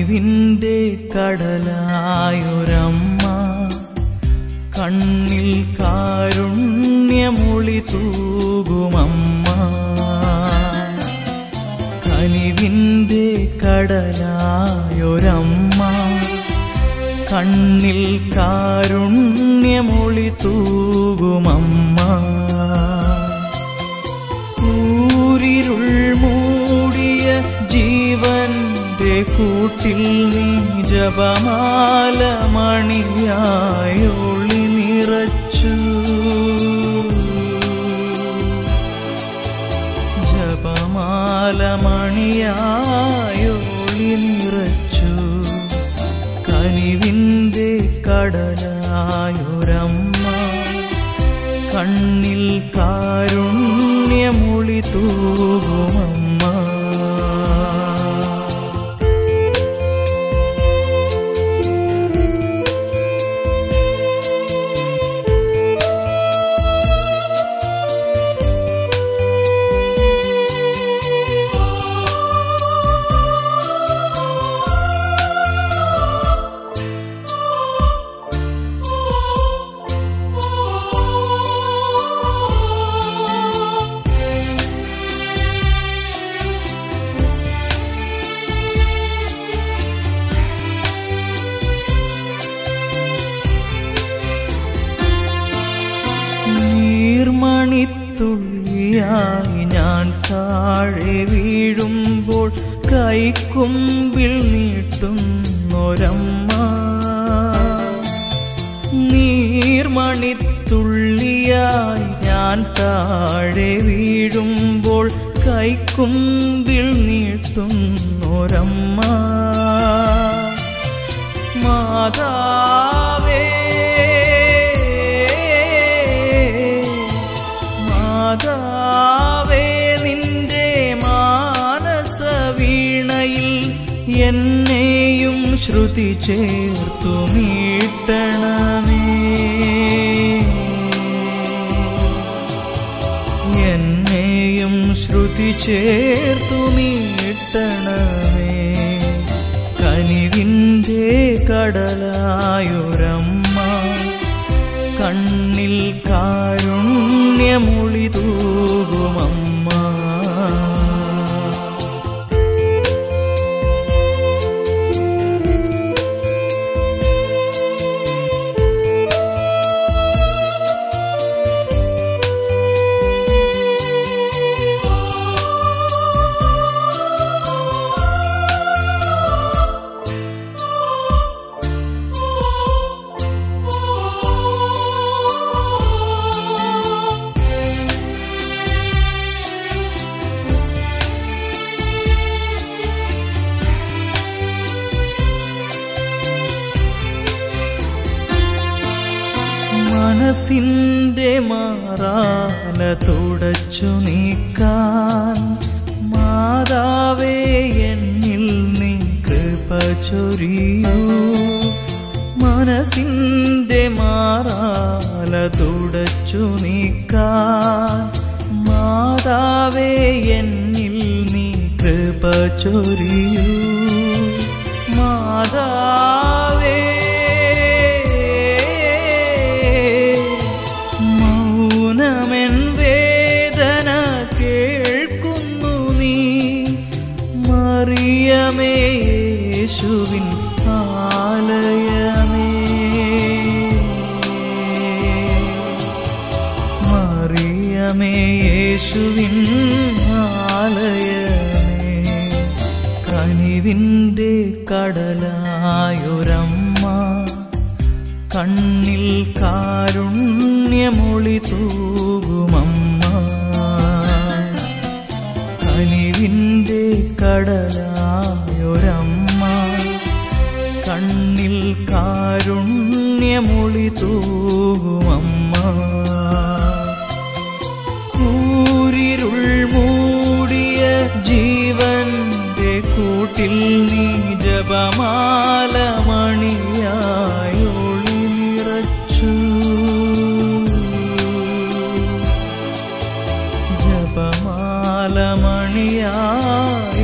കനിവിൻ്റെ കടലായൊരമ്മ കണ്ണിൽ കാരുണ്യമൊളി തൂകുമമ്മ കനിവിൻ്റെ കടലായൊരമ്മ കണ്ണിൽ കാരുണ്യമൊളി തൂകുമമ്മ ഊരിരുൾ മൂടിയ ജീവന്റെ കൂട്ടിൽ നീ ജപമാല മണിയായൊളി നിറച്ചു ജപമാല മണിയായൊളി നിറച്ചു കനിവിൻ്റെ കടലായൊരമ്മ കണ്ണിൽ കാരുണ്യമൊളി തൂകുമമ്മ നീർമണിത്തുള്ളിയായി ഞാൻ താഴെ വീഴുമ്പോൾ കൈക്കുമ്പിൽ നീട്ടുന്നൊരമ്മ നീർമണിത്തുള്ളിയായി ഞാൻ താഴെ വീഴുമ്പോൾ കൈക്കുമ്പിൽ നീട്ടുന്നൊരമ്മ മാതാവേ മാതാവേ നിന്റെ മാനസ വീണയിൽ എന്നെയും ശ്രുതി ചേർത്തു മീട്ടണമേ എന്നെയും ശ്രുതി ചേർത്തു മീട്ടണമേ കനിവിൻ്റെ കടലായൊരമ്മ കണ്ണിൽ കാരുണ്യമൊളി തൂകുമമ്മ മനസ്സിൻ്റെ മാറാല തുടച്ചു നീക്കാൻ മാതാവേ എന്നിൽ നീ കൃപ ചൊരിയൂ മനസ്സിൻ്റെ മാറാല തുടച്ചു നീക്കാൻ മാതാവേ എന്നിൽ നീ കൃപ ചൊരിയൂ മാതാവേ മൗനമെൻ വേദന കേൾക്കുന്നു നീ മറിയമേ യേശുവിൻ ആലയമേ മറിയമേ യേശുവിൻ ആലയമേ കനിവിൻ്റെ കടലായൊരമ്മ കണ്ണിൽ കാരുണ്യമൊളി തൂകുമമ്മ കനിവിൻ്റെ കടലായൊരമ്മ കണ്ണിൽ കാരുണ്യമൊളി തൂകുമമ്മ കൂരിരുൾ മൂടിയ ജീവന്റെ കൂട്ടിൽ നീ ജപമാല മണിയായൊളി നിറച്ചു ജപമാല മണിയായി